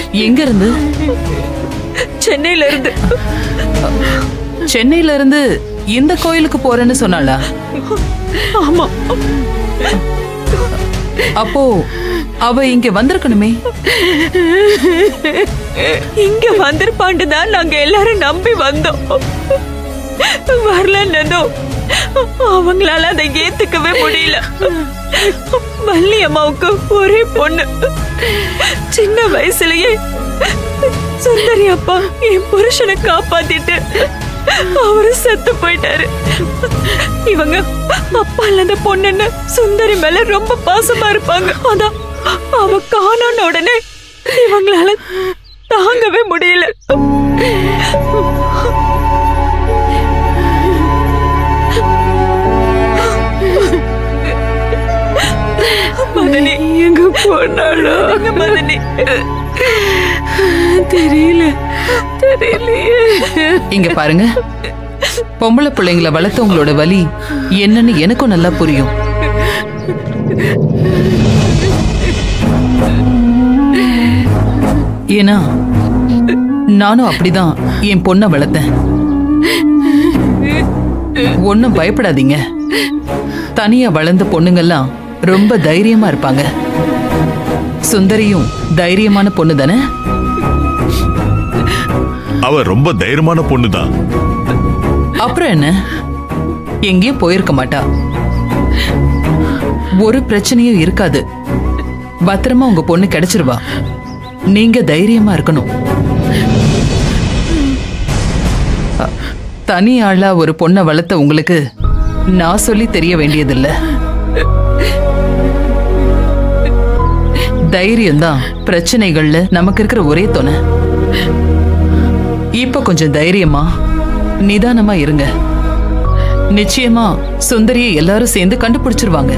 எங்க இருந்து சென்னையில இருந்து சென்னையில இருந்து இந்த கோயிலுக்கு போறேன்னு சொன்னாளா ஆமா அப்போ அவ இங்க வந்திருக்கணுமே இங்க வந்திருப்பாண்டு தான் நாங்க எல்லாரும் நம்பி வந்தோம் வரலன்னதோ அவங்களால அதை ஏத்துக்கவே முடியல வள்ளி அம்மாவுக்கு ஒரே பொண்ணு சின்ன வயசுலயே சுந்தரி அப்பா என் புருஷனை காப்பாத்திட்டு அவரு செத்து போயிட்டாரு இவங்க அப்பா இல்லாத பொண்ணுன்னு சுந்தரி மேல ரொம்ப பாசமா இருப்பாங்க அதான் அவ காணோன்னு உடனே இவங்களால தாங்கவே முடியல மதனி எங்க போனாளோ மதனி தெரியல தெரியலையே இங்க பாருங்க பொம்பளை பிள்ளைங்களை வளர்த்தவங்களோட வலி என்னன்னு எனக்கும் நல்லா புரியும் ஏன்னா நானும் அப்படிதான் என் பொண்ணை வளர்த்தேன் ஒன்னும் பயப்படாதீங்க தனியா வளர்ந்த பொண்ணுங்கெல்லாம் ரொம்ப தைரியமா இருப்பாங்க சுந்தரியும் தைரியமான பொண்ணு தானே அவ ரொம்ப தைரியமான பொண்ணுதான் அப்புறம் என்ன எங்கேயும் போயிருக்க மாட்டா ஒரு பிரச்சனையும் இருக்காது பத்திரமா உங்க பொண்ணு கிடைச்சிருவா நீங்க தைரியமா இருக்கணும் அ- தனி ஆளா ஒரு பொண்ணை வளர்த்த உங்களுக்கு நான் சொல்லி தெரிய வேண்டியதில்ல தைரியம்தான் பிரச்சனைகள்ல நமக்கு இருக்கிற ஒரே துணை இப்ப கொஞ்சம் தைரியமா நிதானமா இருங்க நிச்சயமா சுந்தரியை எல்லாரும் சேர்ந்து கண்டுபிடிச்சிருவாங்க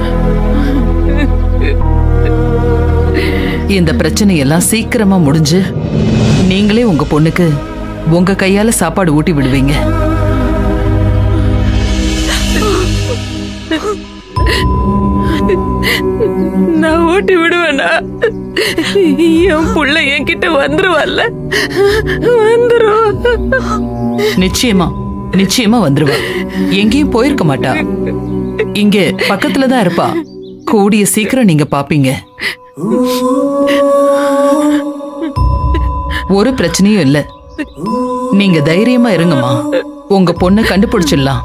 இந்த பிரச்சனை எல்லாம் சீக்கிரமா முடிஞ்சு நீங்களே உங்க பொண்ணுக்கு உங்க கையால சாப்பாடு ஊட்டி விடுவீங்க நான் ஓட்டி விடுவேனா என் புள்ள என்கிட்ட வந்துருவல்ல வந்துரும் நிச்சயமா நிச்சயமா வந்துருவா எங்கேயும் போயிருக்க மாட்டா இங்க பக்கத்துல தான் இருப்பா கூடிய சீக்கிரம் நீங்க பாப்பீங்க ஒரு பிரச்சனையும் இல்ல நீங்க தைரியமா இருங்கம்மா உங்க பொண்ணை கண்டுபிடிச்சிடலாம்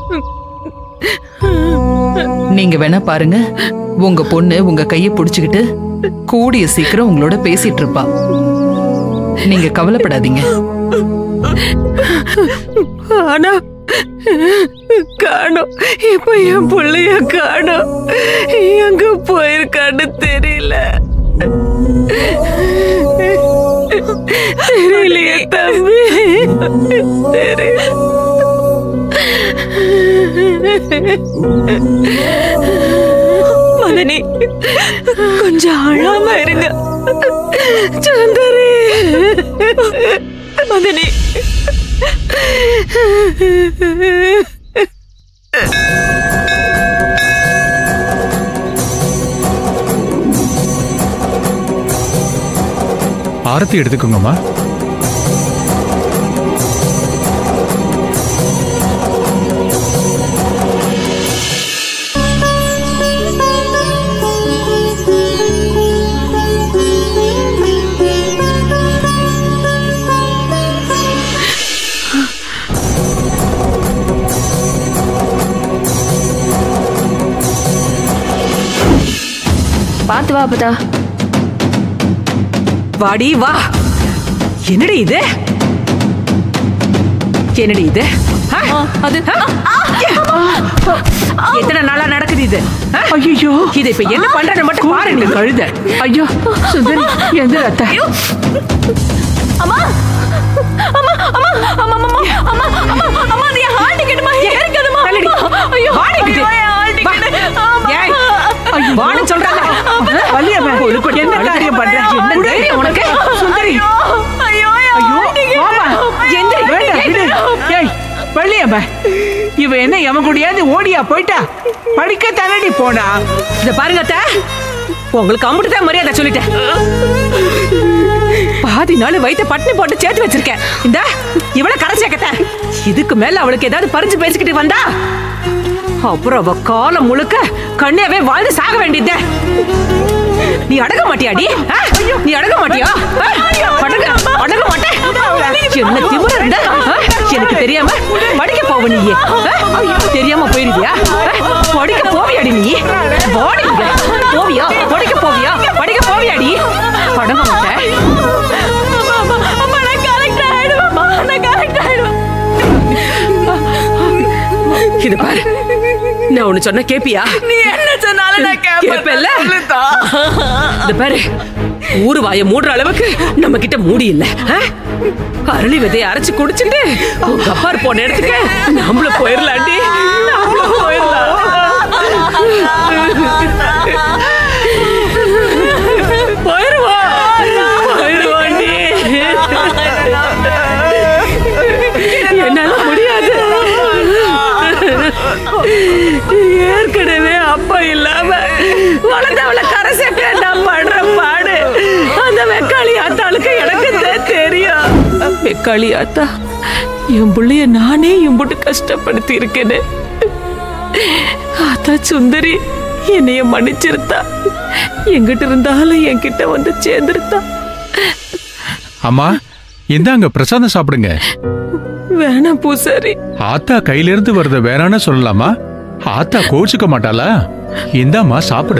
நீங்க வேணா பாருங்க உங்க பொண்ணு உங்க கைய புடிச்சுக்கிட்டு கூடிய சீக்கிரம் உங்களோட பேசிட்டு இருப்பா நீங்க கவலைப்படாதீங்க ஆனா காணோம் இப்ப என் புள்ளைய காணோம் எங்க போயிருக்கான்னு தெரியல தெரியலையே தம்பி தெரியல மதனி கொஞ்சம் அழாம இருங்க சுந்தரி மதனி ஆரத்தி எடுத்துக்கோங்கம்மா பார்த்து வா அப்பதா வாடி வா என்னடி இது என்னடி இது ஆ? அது எத்தனை நாளா நடக்குது இது ஐயோ இது இப்ப என்ன பண்றது மட்டும் பாருங்க கழுத ஐயோ சுந்தரி எந்த ரத்த அம்மா அம்மா அம்மா அம்மா அம்மா அம்மா அம்மா அம்மா நீ ஹால் டிக்கெட் மா ஏறிக்கணுமா தள்ளுடி. ஐயோ வாடி இங்கிட்டு. ஐயோ, என் ஹால் வா. டிக்கெட் ஆமா. ஏய், ஐயோ, வான்னு சொல்றாங்க. வள்ளியம்மா, என்ன காரியம் பண்ற? என்ன தைரியம் உனக்கு? சுந்தரி. ஐயோ, ஐயோ, என் ஐயோ, ஹால் டிக்கெட். வாமா. எந்திரி, வேண்டாம், விடு. ஏய், வள்ளியம்மா, இவ என்ன எவன் கூடயாவது ஓடியா போயிட்டா படிக்க தானடி போனா இத பாருங்க அத்தை உங்களுக்கு அம்பிட்டு தான் மரியாதை சொல்லிட்டேன் பாதி நாள் வயித்த பட்டினி போட்டு சேர்த்து வச்சிருக்கேன் இந்த இவளை கரை சேர்க்கத்த இதுக்கு மேல அவளுக்கு ஏதாவது பறிச்சு பேசிக்கிட்டு வந்தா அப்புறம் அவ காலம் முழுக்க கண்ணியாவே வாழ்ந்து சாக வேண்டியதே நீ அடங்க மாட்டியாடி ஆ? நீ அடங்க மாட்டியா ஆ? அடங்க அடங்க மாட்டே என்ன திமிர இருந்த ஆ? எனக்கு தெரியாம படிக்க போவ நீ ஆ? தெரியாம போயிருவியா ஆ? படிக்க போவியாடி நீ போடி இங்க. போவியா படிக்க போவியா படிக்க போவியாடி அடங்க மாட்டேன் அம்மா நான் கரெக்ட் ஆயிடுவேன் நான் கரெக்ட் ஆயிடுவேன் இது பாரு நான் ஒண்ணு சொன்ன கேப்பியா நீ என்ன சொன்னாலும் நான் கேப்பல்ல? கேட்பேன் இந்த பாரு ஊரு வாய மூடுற அளவுக்கு நம்ம கிட்ட மூடி இல்ல ஆ? அரளி விதைய அரைச்சு குடிச்சிட்டு உங்க அப்பா போன இடத்துக்கு நம்மள போயிடலாண்டி நம்மள போயிடலாம் போயிருவா போயிருவாண்டி என்னால முடியாது ஏற்கனவே அப்பா இல்லாம வளர்ந்தவள கரை சேர்க்க நான் படுற பாடு அந்த வெக்காளி ஆத்தாளுக்கு எனக்கு தான் தெரியும் வெக்காளி ஆத்தா என் புள்ளைய நானே இம்புட்டு கஷ்டப்படுத்தி இருக்கேன்னு ஆத்தா சுந்தரி என்னைய மன்னிச்சிருத்தா எங்கிட்ட இருந்தாலும் என்கிட்ட வந்து சேர்ந்துருத்தா அம்மா இந்தாங்க பிரசாதம் சாப்பிடுங்க வேணாம் பூசாரி ஆத்தா கையில இருந்து வரத வேணான்னு சொல்லலாமா ஆத்தா கோச்சுக்க மாட்டாளா இந்தாம்மா சாப்பிடு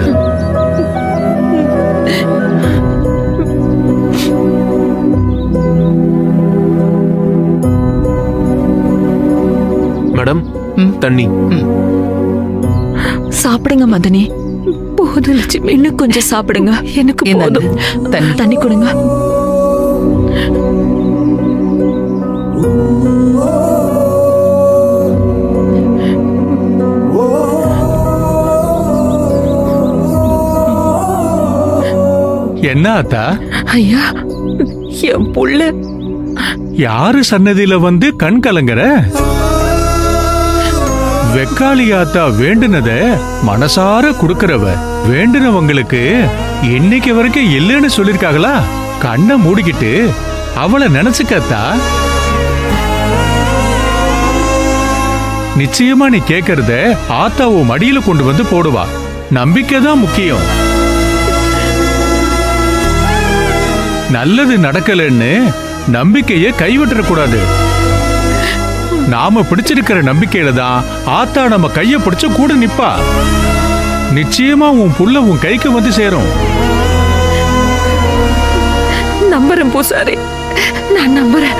மேடம் தண்ணி சாப்பிடுங்க மதனி போதும் லட்சுமி இன்னும் கொஞ்சம் சாப்பிடுங்க எனக்கு இந்தாங்க போதும் தண்ணி தண்ணி கொடுங்க என்ன ஆத்தா ஐயா என் புள்ள யாரு சன்னதியில வந்து கண் கலங்குற வெக்காளி ஆத்தா வேண்டுனத மனசார குடுக்கறவ வேண்டுனவங்களுக்கு இன்னைக்கு வரைக்கும் இல்லைன்னு சொல்லிருக்காங்களா கண்ணை மூடிக்கிட்டு அவளை நினைச்சுக்கத்தா நிச்சயமா நீ கேக்குறத ஆத்தா உன் மடியில கொண்டு வந்து போடுவா நம்பிக்கை தான் முக்கியம் நல்லது நடக்கலன்னு நம்பிக்கைய கைவிட்டுற கூடாது நாம பிடிச்சிருக்கிற நம்பிக்கையில தான் ஆத்தா நம்ம கைய பிடிச்சு கூட நிப்பா நிச்சயமா உன் புள்ள உன் கைக்கு வந்து சேரும் நம்புறேன் பூசாரி நான் நம்புறேன்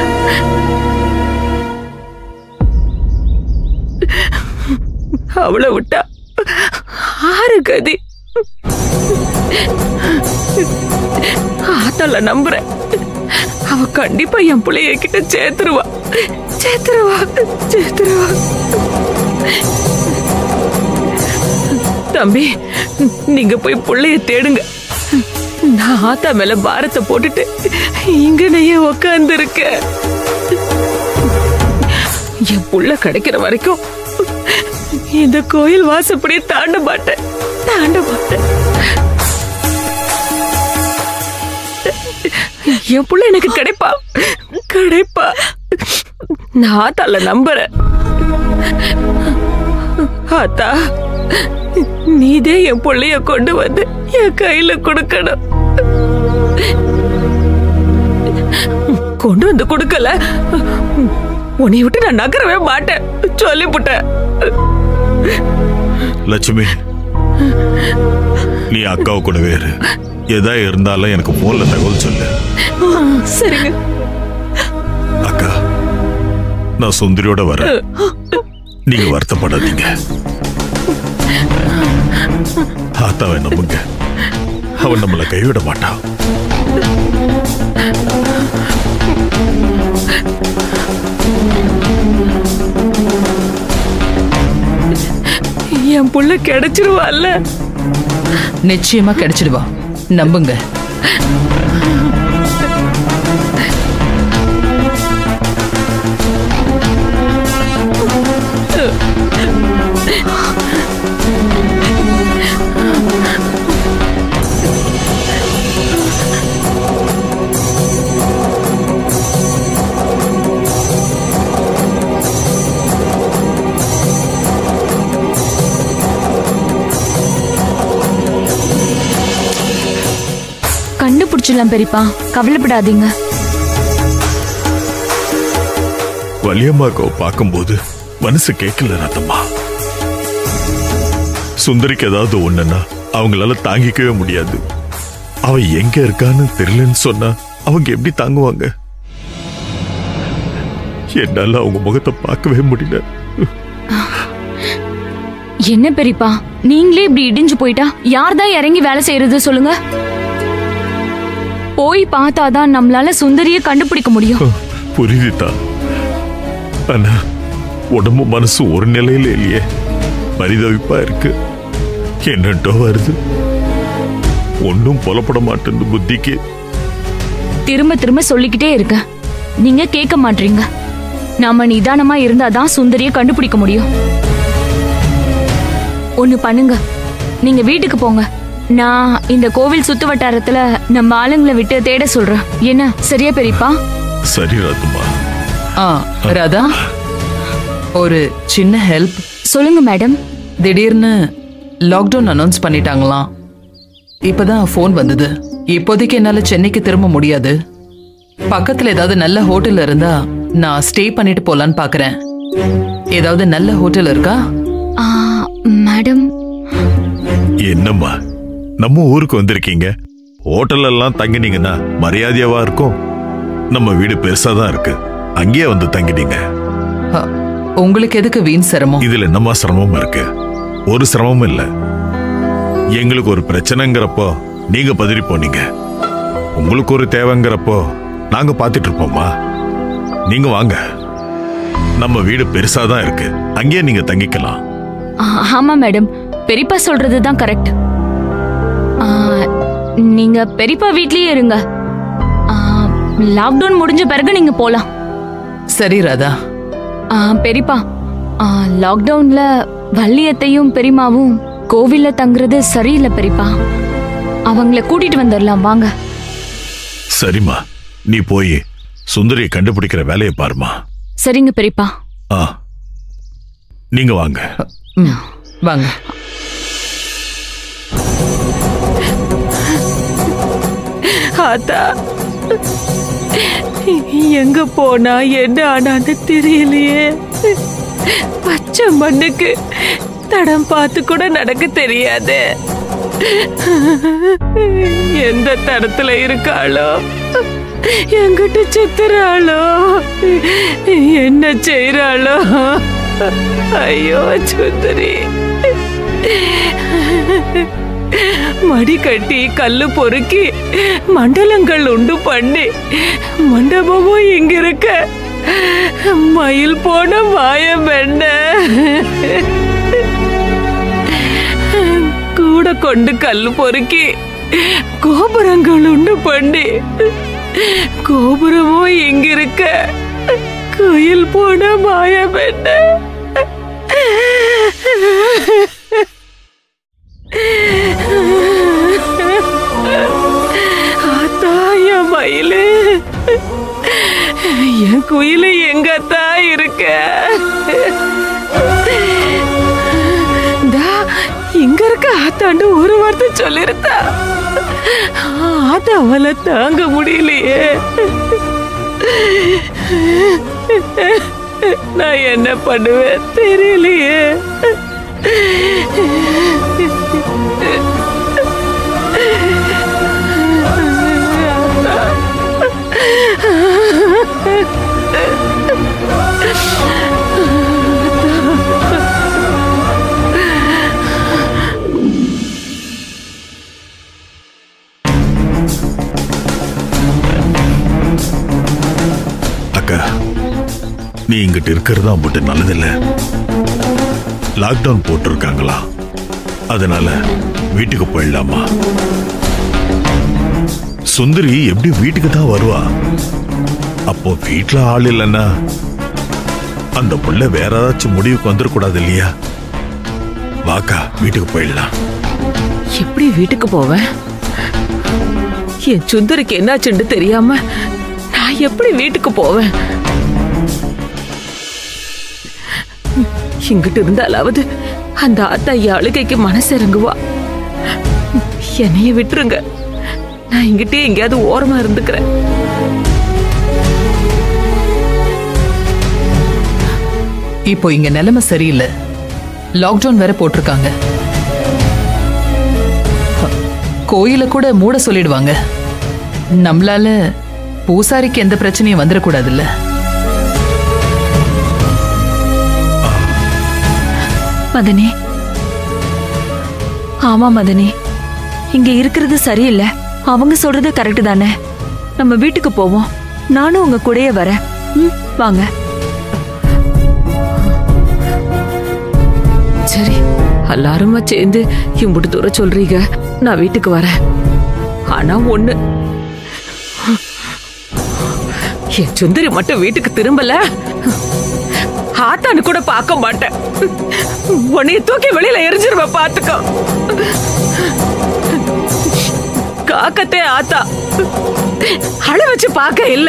அவளை விட்டா ஆறு கதி ஆத்தால நம்புறேன் அவ கண்டிப்பா என் பிள்ளைய கிட்ட சேர்த்துருவா சேர்த்துருவா சேர்த்துருவா தம்பி நீங்க போய் புள்ளைய தேடுங்க நான் ஆத்தா மேல பாரத்தை போட்டுட்டு இங்கனையே உக்காந்து இருக்கேன் என் புள்ள கிடைக்கிற வரைக்கும் இந்த கோயில் வாசப்படியே தாண்ட மாட்டேன் தாண்ட மாட்டேன் என் புள்ள எனக்கு கிடைப்பா கிடைப்பா நான் ஆத்தால நம்புறேன் ஆத்தா நீதே என் புள்ளைய கொண்டு வந்து என் கையில கொடுக்கணும் கொண்டு வந்து கொடுக்கல உன்னை விட்டு நான் நகரவே மாட்டேன் சொல்லிவிட்டேன் லட்சுமி நீ அக்காவை கூடவே இரு எதா இருந்தாலும் எனக்கு போன்ல தகவல் சொல்லு சரிங்க அக்கா நான் சுந்தரியோட வரேன் நீங்க வருத்தப்படாதீங்க ஆத்தாவை நம்புங்க அவன் நம்மளை கைவிட மாட்டான் என் புள்ள கிடைச்சிருவாள்ல நிச்சயமா கிடைச்சிடுவா நம்புங்க கண்டுபிடிச்சிடலாம் பெரியப்பா கவலைப்படாதீங்க வலியம்மாக்கோ பார்க்கும்போது மனசு கேட்கல ரத்தம்மா சுந்தரிக்கு ஏதாவது ஒண்ணுன்னா அவங்களால தாங்கிக்கவே முடியாது அவ எங்க இருக்கான்னு தெரியலன்னு சொன்னா அவங்க எப்படி தாங்குவாங்க என்னால அவங்க முகத்தை பார்க்கவே முடியல என்ன பெரியப்பா நீங்களே இப்படி இடிஞ்சு போயிட்டா யார் தான் இறங்கி வேலை செய்யறது சொல்லுங்க போய் பார்த்தாதான் நம்மளால சுந்தரிய கண்டுபிடிக்க முடியும் புரியுதுதா ஆனா உடம்பு மனசு ஒரு நிலையில இல்லையே பரிதவிப்பா இருக்கு என்னட்டோ வருது ஒன்னும் புலப்பட மாட்டேங்குது புத்திக்கு திரும்ப திரும்ப சொல்லிக்கிட்டே இருக்க நீங்க கேட்க மாட்டீங்க நாம நிதானமா இருந்தாதான் சுந்தரிய கண்டுபிடிக்க முடியும் ஒண்ணு பண்ணுங்க நீங்க வீட்டுக்கு போங்க நான் இந்த கோவில் சுத்து வட்டாரத்துல நம்ம ஆளுங்களை விட்டு தேட சொல்றேன் என்ன சரியா பெரியப்பா சரி ராத்துமா ஆ ராதா ஒரு சின்ன ஹெல்ப் சொல்லுங்க மேடம் திடீர்னு லாக்டவுன் அனௌன்ஸ் பண்ணிட்டாங்களாம் இப்பதான் ஃபோன் வந்தது இப்போதைக்கு என்னால சென்னைக்கு திரும்ப முடியாது பக்கத்துல ஏதாவது நல்ல ஹோட்டல் இருந்தா நான் ஸ்டே பண்ணிட்டு போலான்னு பாக்குறேன் ஏதாவது நல்ல ஹோட்டல் இருக்கா ஆ, மேடம் என்னம்மா நம்ம ஊருக்கு வந்திருக்கீங்க ஹோட்டல் எல்லாம் தங்கினீங்கன்னா மரியாதையாவா இருக்கும் நம்ம வீடு பெருசா தான் இருக்கு அங்கேயே வந்து தங்கினீங்க அ, உங்களுக்கு எதுக்கு வீண் சிரமம் இதுல என்னம்மா சிரமம் இருக்கு ஒரு சிரமமும் இல்ல எங்களுக்கு ஒரு பிரச்சனைங்கிறப்போ நீங்க பதறி போனீங்க உங்களுக்கு ஒரு தேவைங்கிறப்போ நாங்க பாத்துட்டு இருப்போம்மா நீங்க வாங்க நம்ம வீடு பெருசா தான் இருக்கு அங்கேயே நீங்க தங்கிக்கலாம் ஆ, ஆமா மேடம் பெரியப்பா சொல்றது தான் கரெக்ட் நீங்க பெரியப்பா வீட்லயே இருங்க லாக்டவுன் முடிஞ்ச பிறகு நீங்க போலாம் சரி ராதா ஆ, பெரியப்பா ஆ, லாக்டவுன்ல வள்ளியத்தையும் பெரியமாவும் கோவில்ல தங்குறது சரியில்லை பெரியப்பா அவங்கள கூட்டிட்டு வந்துடலாம் வாங்க சரிம்மா நீ போய் சுந்தரியை கண்டுபிடிக்கிற வேலையை பாருமா சரிங்க பெரியப்பா ஆ நீங்க வாங்க ம், வாங்க ஆத்தா எங்க போனா என்ன ஆனான்னு தெரியலையே பச்சை மண்ணுக்கு தடம் பார்த்து கூட நடக்க தெரியாது எந்த தடத்துல இருக்காளோ எங்கிட்ட செத்துறாளோ என்ன செய்யறாளோ ஐயோ சுந்தரி மடி கட்டி கல்லு பொறுக்கி மண்டலங்கள் உண்டு பண்ணி மண்டபமும் இங்க இருக்க மயில் போன மாயம் என்ன கூட கொண்டு கல்லு பொறுக்கி கோபுரங்கள் உண்டு பண்ணி கோபுரமும் இங்க இருக்க கோயில் போன மாயம் என்ன ஆத்தா என் மயிலு என் குயிலு எங்கத்தா இருக்க இந்தா, இங்க இருக்க ஆத்தாண்டு ஒரு வார்த்தை சொல்லிருந்தா ஆத்தா அவளை தாங்க முடியலையே நான் என்ன பண்ணுவேன் தெரியலையே அக்கா நீ இங்கிட்டு இருக்கிறதா மட்டும் நல்லதில்ல லாக்டவுன் போட்டிருக்காங்களா அதனால வீட்டுக்கு போயிடலாமா சுந்தரி எப்படி வீட்டுக்கு தான் வருவா அப்போ வீட்ல ஆள் இல்லைன்னா அந்த புள்ள வேற ஏதாச்சும் முடிவுக்கு வந்துடக்கூடாது இல்லையா வாக்கா வீட்டுக்கு போயிடலாம் எப்படி வீட்டுக்கு போவேன் என் சுந்தருக்கு என்னாச்சுன்னு தெரியாம நான் எப்படி வீட்டுக்கு போவேன் இங்கிட்டு இருந்தாலாவது அந்த ஆத்தா அழுகைக்கு மனசு இறங்குவா என்னைய விட்டுருங்க நான் இங்கிட்டே எங்கேயாவது ஓரமா இருந்துக்கிறேன் இப்போ இங்க நிலைமை சரியில்லை லாக்டவுன் வேற போட்டிருக்காங்க கோயில கூட மூட சொல்லிடுவாங்க நம்மளால பூசாரிக்கு எந்த பிரச்சனையும் வந்துடக்கூடாதுல்ல மதனி ஆமா மதனி இங்க இருக்கிறது சரியில்லை அவங்க சொல்றது கரெக்ட் தானே நம்ம வீட்டுக்கு போவோம் நானும் உங்க கூடயே வரேன் ம், வாங்க சரி எல்லாருமா சேர்ந்து இம்புட்டு தூரம் சொல்றீங்க நான் வீட்டுக்கு வரேன் ஆனா ஒண்ணு என் சுந்தரி மட்டும் வீட்டுக்கு திரும்பல ஆத்தான்னு கூட பார்க்க மாட்டேன் உன்னைய தூக்கி வெளியில எரிஞ்சிருவேன் பாத்துக்கோ காக்கத்தே ஆத்தா அழ வச்சு பார்க்க இல்ல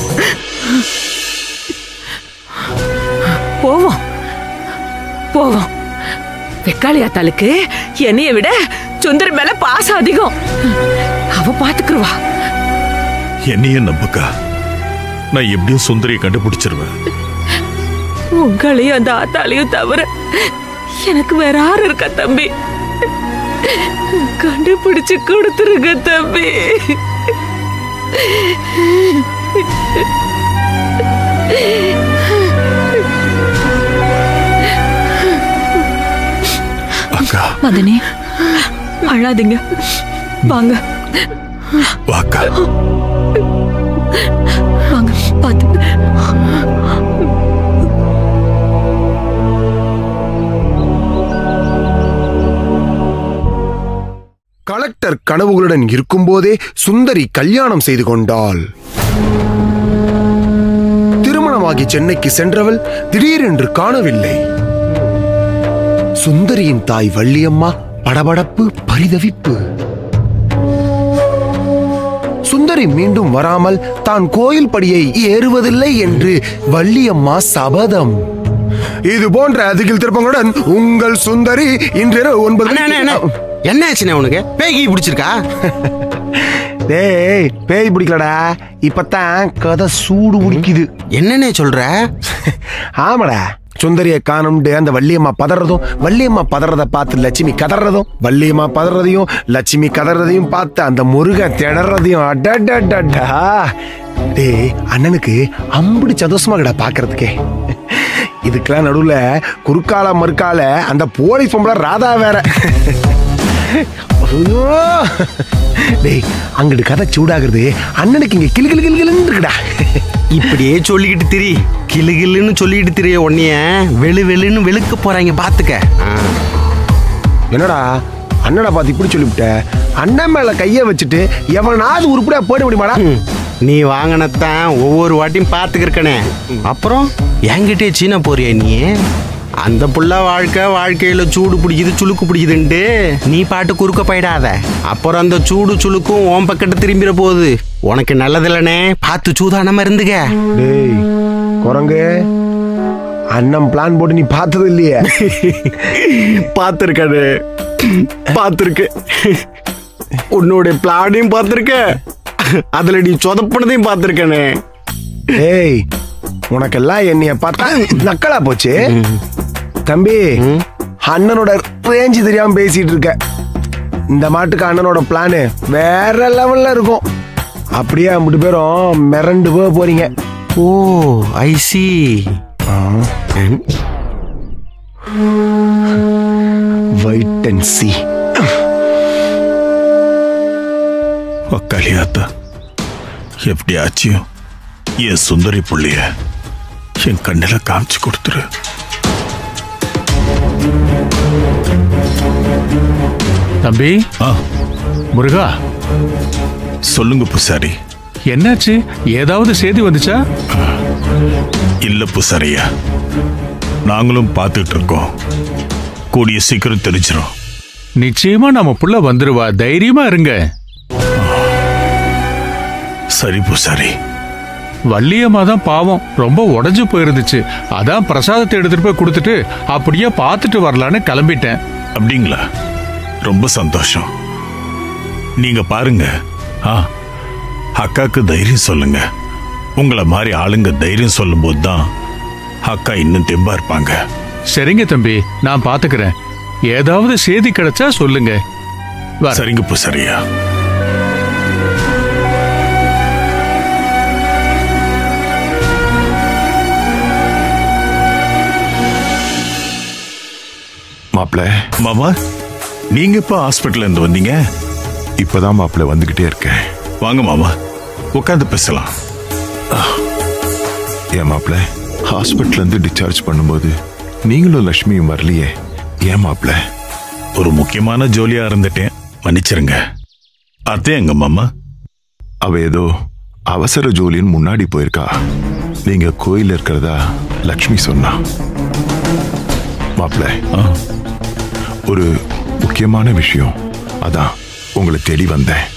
போவோம் போவோம் வெக்காளி ஆத்தாளுக்கு என்னைய விட சுந்தரி மேல பாசம் அதிகம் அவ பாத்துக்குருவா என்னையும் நம்புக்கா நான் எப்படியும் சுந்தரியை கண்டுபிடிச்சிருவேன் உங்களையும் அந்த ஆத்தாளையும் தவிர எனக்கு வேற யாரு இருக்கா தம்பி கண்டுபிடிச்சு கொடுத்துருங்க தம்பி அக்கா மதனி அழாதீங்க வாங்க வாக்கா வாங்க பாத்து கலெக்டர் கனவுகளுடன் இருக்கும்போதே சுந்தரி கல்யாணம் செய்து கொண்டாள் திருமணமாகி சென்னைக்கு சென்றவள் திடீரென்று காணவில்லை சுந்தரியின் தாய் வள்ளியம்மா படபடப்பு பரிதவிப்பு சுந்தரி மீண்டும் வராமல் தான் கோயில் படியை ஏறுவதில்லை என்று வள்ளியம்மா சபதம் இது போன்ற அதிகில் திருப்பங்களுடன் உங்கள் சுந்தரி இன்றிரவு ஒன்பது அண்ணே, அண்ணே, அண்ணே. மணிக்கு- என்ன ஆச்சுண்ணே உனக்கு பேகி பிடிச்சிருக்கா டேய் பேய் பிடிக்கலடா இப்பதான் கதை சூடு பிடிக்குது என்னண்ணே சொல்ற ஆமாடா சுந்தரிய காணும்ட்டு அந்த வள்ளியம்மா பதறதும் வள்ளியம்மா பதறத பார்த்து லட்சுமி கதறதும் வள்ளியம்மா பதறதையும் லட்சுமி கதறதையும் பார்த்து அந்த முருகன் திணறதையும் அடடடடா டேய் அண்ணனுக்கு அம்புடி சந்தோஷமாகடா பாக்குறதுக்கே இதுக்கெல்லாம் நடுவுல குறுக்கால மறுக்கால அந்த போலீஸ் பொம்பளை ராதா வேற ஐயோ டேய் அங்கிட்டு கதை சூடாகிறது அண்ணனுக்கு இங்க கிளு கிளு கிளு கிளுன்னு இருக்குடா இப்படியே சொல்லிக்கிட்டு திரி கிளு கிளுன்னு சொல்லிக்கிட்டு திரிய உன்னைய வெளு வெளுன்னு வெளுக்க போறாங்க பாத்துக்க ஆ. என்னடா அண்ணனை பார்த்து இப்படி சொல்லிவிட்ட அண்ணன் மேல கைய வச்சுட்டு எவனாவது உருப்படியா போட முடியுமாடா ம். நீ வாங்கினத்தான் ஒவ்வொரு வாட்டியும் பார்த்துக்கிருக்கனே அப்புறம் என்கிட்டே சீன போறியா நீ அந்த புள்ள வாழ்க்கை வாழ்க்கையில சூடு பிடிக்குது சுளுக்கு பிடிக்குதுன்ட்டு நீ பாட்டு குறுக்க போயிடாத அப்புறம் அந்த சூடு சுளுக்கும் உன் பக்கத்து திரும்பிட போகுது உனக்கு நல்லதில்லனே பார்த்து சூதானமா இருந்துக்க டேய் குரங்கு அண்ணன் பிளான் போட்டு நீ பார்த்தது இல்லையே பார்த்துருக்காரு பார்த்துருக்கு உன்னோட பிளானையும் பார்த்துருக்க அதுல நீ சொதப்பினதையும் பார்த்துருக்கனே டேய் உனக்கெல்லாம் என்னைய பார்த்தா நக்கலா போச்சு தம்பி அண்ணனோட ரேஞ்சு தெரியாம பேசிட்டு இருக்க இந்த மாட்டுக்கு அண்ணனோட பிளானு வேற லெவல்ல இருக்கும் அப்படியே மூணு பேரும் மிரண்டு போக போறீங்க oh I see wait and see கலியாத்தா எப்படியாச்சும் என் சுந்தரி புள்ளிய என் கண்ணில காமிச்சு கொடுத்துரு தம்பி ஆ முருகா சொல்லுங்க புசாரி என்னாச்சு ஏதாவது செய்தி வந்துச்சா இல்ல புசாரியா நாங்களும் பார்த்துட்டு இருக்கோம் கூடிய சீக்கிரம் தெரிஞ்சிடும் நிச்சயமா நம்ம புள்ள வந்துருவா தைரியமா இருங்க சரி புசாரி வள்ளியம்மா தான் பாவம் ரொம்ப உடைஞ்சு போயிருந்துச்சு அதான் பிரசாதத்தை எடுத்துட்டு போய் கொடுத்துட்டு அப்படியே பார்த்துட்டு வரலான்னு கிளம்பிட்டேன் அப்படிங்களா ரொம்ப சந்தோஷம் நீங்க பாருங்க ஆ அக்காக்கு தைரியம் சொல்லுங்க உங்களை மாதிரி ஆளுங்க தைரியம் சொல்லும்போது தான் அக்கா இன்னும் தெம்பா இருப்பாங்க சரிங்க தம்பி நான் பாத்துக்கிறேன் ஏதாவது செய்தி கிடைச்சா சொல்லுங்க வரேன். சரிங்க பூசாரியா மாப்பிள மாமா நீங்க இப்ப ஹாஸ்பிட்டல்ல இருந்து வந்தீங்க இப்பதான் மாப்பிள வந்துகிட்டே இருக்கேன் வாங்க மாமா உட்காந்து பேசலாம் ஏன் மாப்பிள ஹாஸ்பிட்டல்ல இருந்து டிஸ்சார்ஜ் பண்ணும்போது நீங்களும் லட்சுமியும் வரலையே ஏன் மாப்பிள ஒரு முக்கியமான ஜோலியா இருந்துட்டேன் மன்னிச்சிருங்க அத்தே எங்க மாமா அவ ஏதோ அவசர ஜோலின்னு முன்னாடி போயிருக்கா நீங்க கோயில்ல இருக்கிறதா லக்ஷ்மி சொன்னா மாப்பிள ஒரு முக்கியமான விஷயம் அதான் உங்களை தேடி வந்தேன்